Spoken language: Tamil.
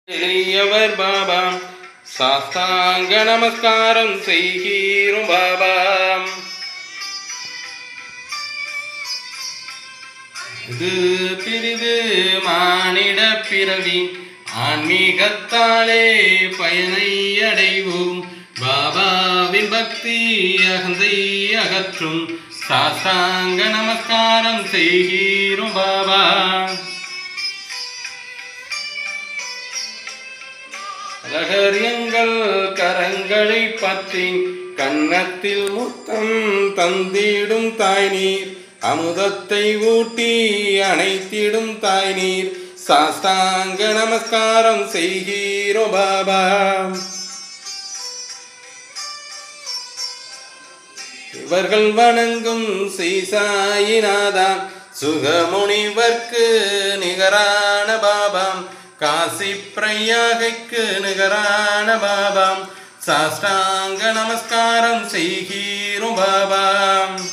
எளியவர் பாபா சாஸ்தாங்க நமஸ்காரம் செய்கிறோம் பாபா இது பிரிது மானிட பிறவி ஆன்மீகத்தாலே பயனை அடைவோம் பாபாவின் பக்தி அகந்தை அகற்றும் சாஸ்தாங்க நமஸ்காரம் செய்கிறோம் பாபா ரகரியங்கள் கரங்களை பற்றி கன்னத்தில் முத்தம் தந்திடும் தாய் நீர் அமுதத்தை ஊட்டி அணைத்திடும் தாய் நீர் சாஸ்தாங்க நமஸ்காரம் செய்கிறோம் பாபா இவர்கள் வணங்கும் சீசாயினாதா சுகமுனிவர்க்கு நிகரான பாபாம் காசி பிரயாகைக்கு நிகரான பாபாம் சாஷ்டாங்க நமஸ்காரம் செய்கிறோம் பாபாம்